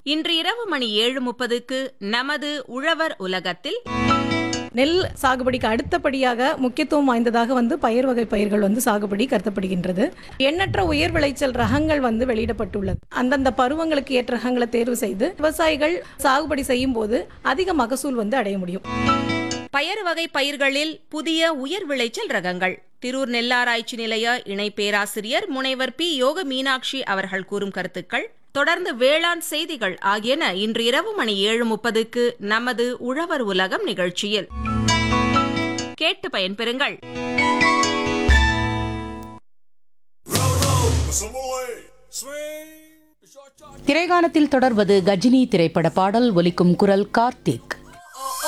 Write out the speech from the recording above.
இன்று இரவு மணி ஏழு முப்பதுக்கு நமது உழவர் உலகத்தில் நெல் சாகுபடிக்கு அடுத்தபடியாக முக்கியத்துவம் வாய்ந்ததாக வந்து பயிர் வகை பயிர்கள் வந்து சாகுபடி கருதப்படுகின்றது எண்ணற்ற உயர் விளைச்சல் ரகங்கள் வந்து வெளியிடப்பட்டுள்ளது அந்தந்த பருவங்களுக்கு ஏற்ற ரகங்களை தேர்வு செய்து விவசாயிகள் சாகுபடி செய்யும் போது அதிக மகசூல் வந்து அடைய முடியும் பயறு வகை பயிர்களில் புதிய உயர் விளைச்சல் ரகங்கள் திரூர் நெல்லாராய்ச்சி நிலைய இணை பேராசிரியர் முனைவர் பி யோக மீனாட்சி அவர்கள் கூறும் கருத்துக்கள் தொடர்ந்து வேளாண் செய்திகள் ஆகியன இன்று இரவு மணி ஏழு முப்பதுக்கு நமது உழவர் உலகம் நிகழ்ச்சியில் கேட்டு பயன்பெறுங்கள் திரைகாணத்தில் தொடர்வது கஜினி திரைப்பட பாடல் ஒலிக்கும் குரல் கார்த்திக்